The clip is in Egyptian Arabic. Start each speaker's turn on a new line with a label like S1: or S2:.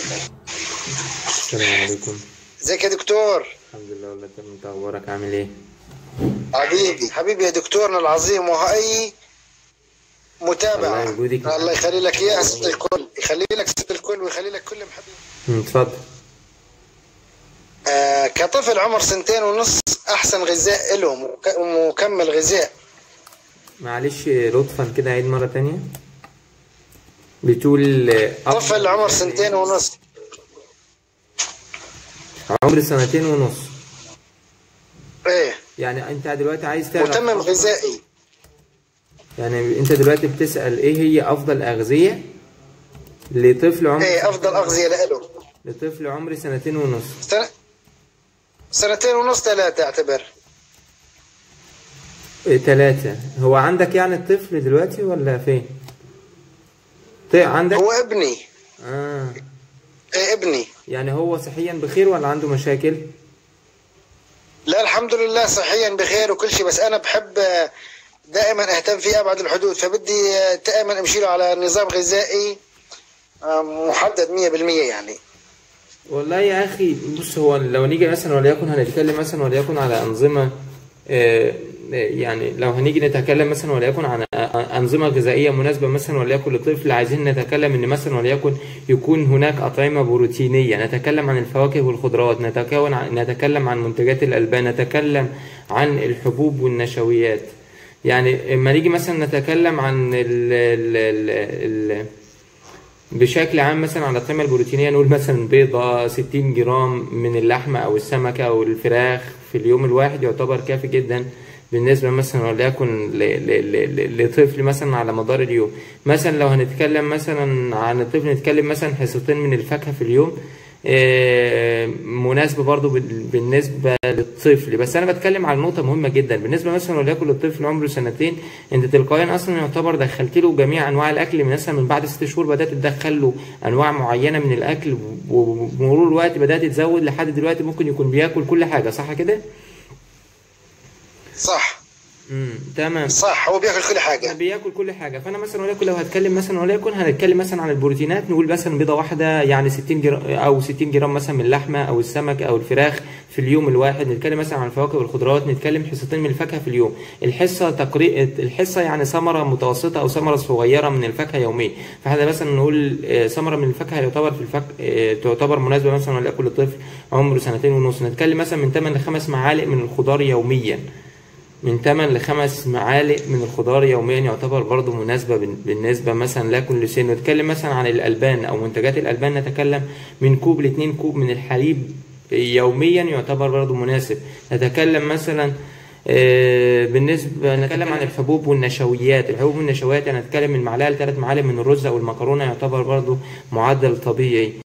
S1: السلام عليكم
S2: ازيك يا دكتور
S1: الحمد لله والله تمام انت اخبارك عامل ايه
S2: حبيبي حبيبي يا دكتورنا العظيم وهاي متابعة
S1: الله يوجدك.
S2: الله يخلي لك اياه ست الكل يخلي لك ست الكل ويخلي لك كل محبين
S1: مم، اتفضل
S2: آه كطفل عمر سنتين ونص احسن غذاء لهم وك- ومكمل غذاء
S1: معلش لطفا كده عيد مرة تانية بتقول آه،
S2: طفل
S1: أفضل
S2: عمر
S1: غذاء
S2: سنتين ونص
S1: عمر سنتين ونص
S2: ايه
S1: يعني انت دلوقتي عايز تعرف
S2: متمم
S1: أفضل-
S2: غذائي
S1: يعني انت دلوقتي بتسأل ايه هي افضل اغذية لطفل عمر
S2: ايه افضل اغذية له
S1: لطفل عمر سنتين ونص
S2: سنة سنتين ونص ثلاثة اعتبر
S1: إيه، تلاتة هو عندك يعني الطفل دلوقتي ولا فين؟ طيب عندك؟
S2: هو ابني
S1: آه.
S2: ايه ابني
S1: يعني هو صحيا بخير ولا عنده مشاكل؟
S2: لا الحمد لله صحيا بخير وكل شيء بس انا بحب آه، دائما اهتم في ابعد الحدود فبدي آه، دائما امشي له على نظام غذائي آه، محدد 100% يعني
S1: والله يا اخي بص هو لو نيجي مثلا وليكن هنتكلم مثلا وليكن على انظمه آه، يعني لو هنيجي نتكلم مثلا وليكن عن انظمه غذائيه مناسبه مثلا وليكن لطفل عايزين نتكلم ان مثلا وليكن يكون هناك اطعمه بروتينيه نتكلم عن الفواكه والخضروات نتكون عن نتكلم عن منتجات الالبان نتكلم عن الحبوب والنشويات يعني اما نيجي مثلا نتكلم عن ال ال ال ال بشكل عام مثلا على القيمة البروتينية نقول مثلا بيضة 60 جرام من اللحمة أو السمكة أو الفراخ في اليوم الواحد يعتبر كافي جدا بالنسبة مثلا وليكن ل- ل- ل- لطفل مثلا على مدار اليوم مثلا لو هنتكلم مثلا عن الطفل نتكلم مثلا حصتين من الفاكهة في اليوم آه، مناسبة برضو بال- بالنسبة للطفل بس أنا بتكلم على نقطة مهمة جدا بالنسبة مثلا وليكن للطفل عمره سنتين أنت تلقائيا أصلا يعتبر دخلت له جميع أنواع الأكل من مثلا من بعد ست شهور بدأت تدخل له أنواع معينة من الأكل وبمرور الوقت بدأت تزود لحد دلوقتي ممكن يكون بياكل كل حاجة صح كده؟
S2: صح
S1: امم تمام
S2: صح هو بياكل كل حاجة
S1: بياكل كل حاجه فانا مثلا وليكن لو هتكلم مثلا وليكن هنتكلم مثلا عن البروتينات نقول مثلا بيضه واحده يعني 60 جرام او 60 جرام مثلا من اللحمه او السمك او الفراخ في اليوم الواحد نتكلم مثلا عن الفواكه والخضروات نتكلم حصتين من الفاكهه في اليوم الحصه تقريبا الحصه يعني ثمره متوسطه او ثمره صغيره من الفاكهه يوميا فاحنا مثلا نقول آه، ثمره من الفاكهه يعتبر في الفاك آه، تعتبر مناسبه مثلا وليكن للطفل عمره سنتين ونص نتكلم مثلا من 8 ل 5 معالق من الخضار يوميا من 8 ل 5 معالق من الخضار يوميا يعتبر برضه مناسبة بال- بالنسبة مثلا لكل سن نتكلم مثلا عن الألبان أو منتجات الألبان نتكلم من كوب ل 2 كوب من الحليب يوميا يعتبر برضه مناسب نتكلم مثلا آه، بالنسبة نتكلم عن الحبوب والنشويات الحبوب والنشويات يعني نتكلم من معلقة لثلاث معالق من الرز أو المكرونة يعتبر برضه معدل طبيعي